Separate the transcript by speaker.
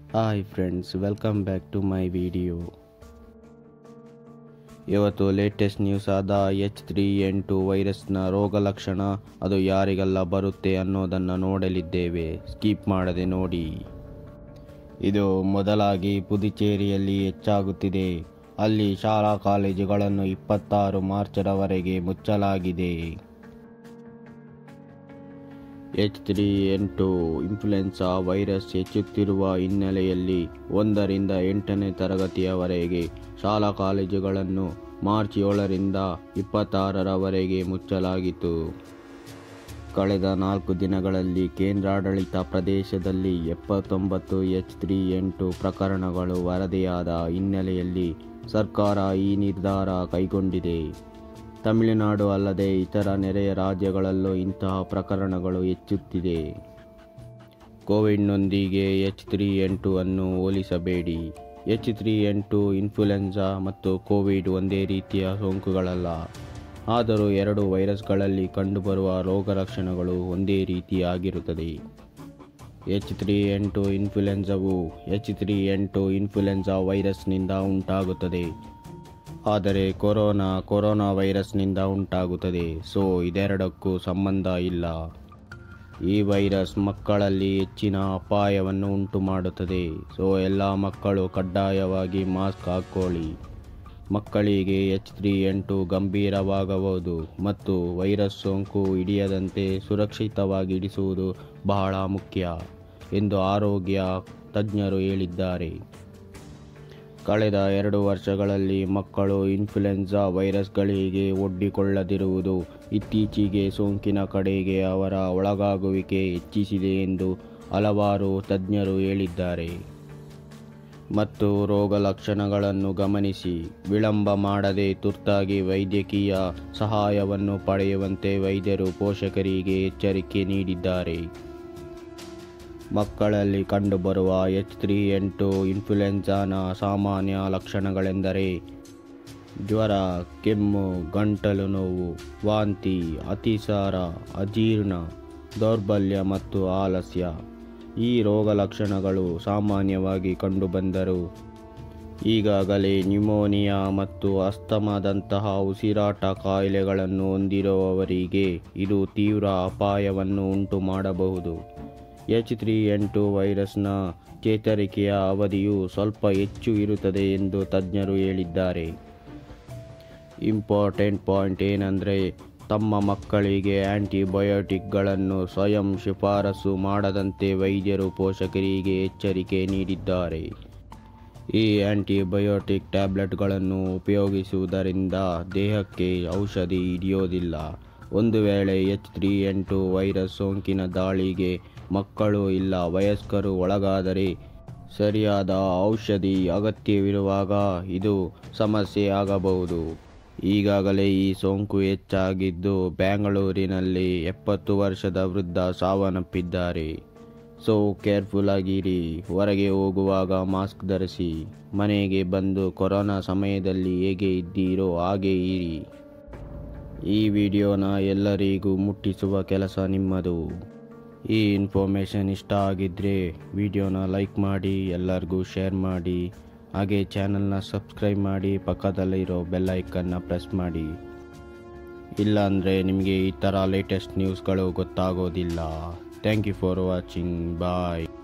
Speaker 1: hi friends welcome back to my video ಇವತ್ತು latest news ಆದ H three N two ವೈರಸ್ನ ರೋಗ ಲಕ್ಷಣ ಅದು ಯಾರಿಗೆಲ್ಲ ಬರುತ್ತೆ ಅನ್ನೋದನ್ನು ನೋಡಲಿದ್ದೇವೆ ಸ್ಕಿಪ್ ಮಾಡದೆ ನೋಡಿ ಇದು ಮೊದಲಾಗಿ ಪುದುಚೇರಿಯಲ್ಲಿ ಹೆಚ್ಚಾಗುತ್ತಿದೆ ಅಲ್ಲಿ ಶಾಲಾ ಕಾಲೇಜುಗಳನ್ನು ಇಪ್ಪತ್ತಾರು ಮಾರ್ಚರವರೆಗೆ ಮುಚ್ಚಲಾಗಿದೆ H three N two influenza virus ಹೆಚ್ಚುತ್ತಿರುವ ಹಿನ್ನೆಲೆಯಲ್ಲಿ ಒಂದರಿಂದ ಎಂಟನೇ ತರಗತಿಯವರೆಗೆ ಶಾಲಾ ಕಾಲೇಜುಗಳನ್ನು ಮಾರ್ಚ್ ಏಳರಿಂದ ಇಪ್ಪತ್ತಾರರವರೆಗೆ ಮುಚ್ಚಲಾಗಿತ್ತು ಕಳೆದ ನಾಲ್ಕು ದಿನಗಳಲ್ಲಿ ಕೇಂದ್ರಾಡಳಿತ ಪ್ರದೇಶದಲ್ಲಿ ಎಪ್ಪತ್ತೊಂಬತ್ತು ಎಚ್ ತ್ರೀ ಎಂಟು ಪ್ರಕರಣಗಳು ವರದಿಯಾದ ಹಿನ್ನೆಲೆಯಲ್ಲಿ ಸರ್ಕಾರ ಈ ನಿರ್ಧಾರ ಕೈಗೊಂಡಿದೆ ತಮಿಳುನಾಡು ಅಲ್ಲದೆ ಇತರ ನೆರೆಯ ರಾಜ್ಯಗಳಲ್ಲೂ ಇಂತಹ ಪ್ರಕರಣಗಳು ಹೆಚ್ಚುತ್ತಿದೆ ಕೋವಿಡ್ನೊಂದಿಗೆ ಎಚ್ ತ್ರೀ ಎಂಟು ಅನ್ನು ಹೋಲಿಸಬೇಡಿ ಎಚ್ ತ್ರೀ ಎಂಟು ಇನ್ಫ್ಲುಯೆನ್ಸಾ ಮತ್ತು ಕೋವಿಡ್ ಒಂದೇ ರೀತಿಯ ಸೋಂಕುಗಳಲ್ಲ ಆದರೂ ಎರಡು ವೈರಸ್ಗಳಲ್ಲಿ ಕಂಡುಬರುವ ರೋಗಲಕ್ಷಣಗಳು ಒಂದೇ ರೀತಿಯಾಗಿರುತ್ತದೆ ಎಚ್ ತ್ರೀ ಎಂಟು ಇನ್ಫ್ಲುಯೆನ್ಸವು ಎಚ್ ತ್ರೀ ಎಂಟು ಇನ್ಫ್ಲುಯೆನ್ಸಾ ವೈರಸ್ನಿಂದ ಉಂಟಾಗುತ್ತದೆ ಆದರೆ ಕೊರೋನಾ ಕೊರೋನಾ ವೈರಸ್ನಿಂದ ಉಂಟಾಗುತ್ತದೆ ಸೊ ಇದೆರಡಕ್ಕೂ ಸಂಬಂಧ ಇಲ್ಲ ಈ ವೈರಸ್ ಮಕ್ಕಳಲ್ಲಿ ಹೆಚ್ಚಿನ ಅಪಾಯವನ್ನು ಉಂಟು ಮಾಡುತ್ತದೆ ಸೊ ಎಲ್ಲ ಮಕ್ಕಳು ಕಡ್ಡಾಯವಾಗಿ ಮಾಸ್ಕ್ ಹಾಕ್ಕೊಳ್ಳಿ ಮಕ್ಕಳಿಗೆ ಎಚ್ ತ್ರೀ ಎಂಟು ಗಂಭೀರವಾಗಬಹುದು ಮತ್ತು ವೈರಸ್ ಸೋಂಕು ಹಿಡಿಯದಂತೆ ಸುರಕ್ಷಿತವಾಗಿ ಇಡಿಸುವುದು ಬಹಳ ಮುಖ್ಯ ಎಂದು ಆರೋಗ್ಯ ತಜ್ಞರು ಹೇಳಿದ್ದಾರೆ ಕಳೆದ ಎರಡು ವರ್ಷಗಳಲ್ಲಿ ಮಕ್ಕಳು ಇನ್ಫ್ಲುಯೆನ್ಸಾ ವೈರಸ್ಗಳಿಗೆ ಒಡ್ಡಿಕೊಳ್ಳದಿರುವುದು ಇತ್ತೀಚೆಗೆ ಸೋಂಕಿನ ಕಡೆಗೆ ಅವರ ಒಳಗಾಗುವಿಕೆ ಹೆಚ್ಚಿಸಿದೆ ಎಂದು ಹಲವಾರು ತಜ್ಞರು ಹೇಳಿದ್ದಾರೆ ಮತ್ತು ರೋಗ ಲಕ್ಷಣಗಳನ್ನು ಗಮನಿಸಿ ವಿಳಂಬ ಮಾಡದೆ ತುರ್ತಾಗಿ ವೈದ್ಯಕೀಯ ಸಹಾಯವನ್ನು ಪಡೆಯುವಂತೆ ವೈದ್ಯರು ಪೋಷಕರಿಗೆ ಎಚ್ಚರಿಕೆ ನೀಡಿದ್ದಾರೆ ಮಕ್ಕಳಲ್ಲಿ ಕಂಡುಬರುವ ಎಚ್ ತ್ರೀ ಎಂಟು ಇನ್ಫ್ಲುಯೆನ್ಸಾನ ಸಾಮಾನ್ಯ ಲಕ್ಷಣಗಳೆಂದರೆ ಜ್ವರ ಕೆಮ್ಮು ಗಂಟಲು ನೋವು ವಾಂತಿ ಅತಿಸಾರ ಅಜೀರ್ಣ ದೌರ್ಬಲ್ಯ ಮತ್ತು ಆಲಸ್ಯ ಈ ರೋಗ ಲಕ್ಷಣಗಳು ಸಾಮಾನ್ಯವಾಗಿ ಕಂಡುಬಂದರೂ ಈಗಾಗಲೇ ನ್ಯೂಮೋನಿಯಾ ಮತ್ತು ಅಸ್ತಮಾದಂತಹ ಉಸಿರಾಟ ಕಾಯಿಲೆಗಳನ್ನು ಹೊಂದಿರುವವರಿಗೆ ಇದು ತೀವ್ರ ಅಪಾಯವನ್ನು ಉಂಟು ಮಾಡಬಹುದು ಎಚ್ ತ್ರೀ ಎಂಟು ವೈರಸ್ನ ಚೇತರಿಕೆಯ ಅವಧಿಯು ಸ್ವಲ್ಪ ಹೆಚ್ಚು ಇರುತ್ತದೆ ಎಂದು ತಜ್ಞರು ಹೇಳಿದ್ದಾರೆ ಇಂಪಾರ್ಟೆಂಟ್ ಪಾಯಿಂಟ್ ಏನಂದರೆ ತಮ್ಮ ಮಕ್ಕಳಿಗೆ ಆಂಟಿಬಯೋಟಿಕ್ಗಳನ್ನು ಸ್ವಯಂ ಶಿಫಾರಸು ಮಾಡದಂತೆ ವೈದ್ಯರು ಪೋಷಕರಿಗೆ ಎಚ್ಚರಿಕೆ ನೀಡಿದ್ದಾರೆ ಈ ಆಂಟಿಬಯೋಟಿಕ್ ಟ್ಯಾಬ್ಲೆಟ್ಗಳನ್ನು ಉಪಯೋಗಿಸುವುದರಿಂದ ದೇಹಕ್ಕೆ ಔಷಧಿ ಹಿಡಿಯೋದಿಲ್ಲ ಒಂದು ವೇಳೆ ಎಚ್ ತ್ರೀ ಎಂಟು ವೈರಸ್ ಸೋಂಕಿನ ದಾಳಿಗೆ ಮಕ್ಕಳು ಇಲ್ಲ ವಯಸ್ಕರು ಒಳಗಾದರೆ ಸರಿಯಾದ ಔಷಧಿ ಅಗತ್ಯವಿರುವಾಗ ಇದು ಸಮಸ್ಯೆ ಆಗಬಹುದು ಈಗಾಗಲೇ ಈ ಸೋಂಕು ಹೆಚ್ಚಾಗಿದ್ದು ಬ್ಯಾಂಗಳೂರಿನಲ್ಲಿ ಎಪ್ಪತ್ತು ವರ್ಷದ ವೃದ್ಧ ಸಾವನ್ನಪ್ಪಿದ್ದಾರೆ ಸೊ ಕೇರ್ಫುಲ್ ಆಗಿರಿ ಹೊರಗೆ ಹೋಗುವಾಗ ಮಾಸ್ಕ್ ಧರಿಸಿ ಮನೆಗೆ ಬಂದು ಕೊರೋನಾ ಸಮಯದಲ್ಲಿ ಹೇಗೆ ಇದ್ದೀರೋ ಹಾಗೆ ಇರಿ ಈ ವಿಡಿಯೋನ ಎಲ್ಲರಿಗೂ ಮುಟ್ಟಿಸುವ ಕೆಲಸ ನಿಮ್ಮದು ಈ ಇನ್ಫಾರ್ಮೇಷನ್ ಇಷ್ಟ ಆಗಿದ್ದರೆ ವಿಡಿಯೋನ ಲೈಕ್ ಮಾಡಿ ಎಲ್ಲರಿಗೂ ಶೇರ್ ಮಾಡಿ ಹಾಗೆ ಚಾನಲ್ನ ಸಬ್ಸ್ಕ್ರೈಬ್ ಮಾಡಿ ಪಕ್ಕದಲ್ಲಿರೋ ಬೆಲ್ ಐಕನ್ನ ಪ್ರೆಸ್ ಮಾಡಿ ಇಲ್ಲಾಂದರೆ ನಿಮಗೆ ಈ ಥರ ಲೇಟೆಸ್ಟ್ ನ್ಯೂಸ್ಗಳು ಗೊತ್ತಾಗೋದಿಲ್ಲ thank you for watching bye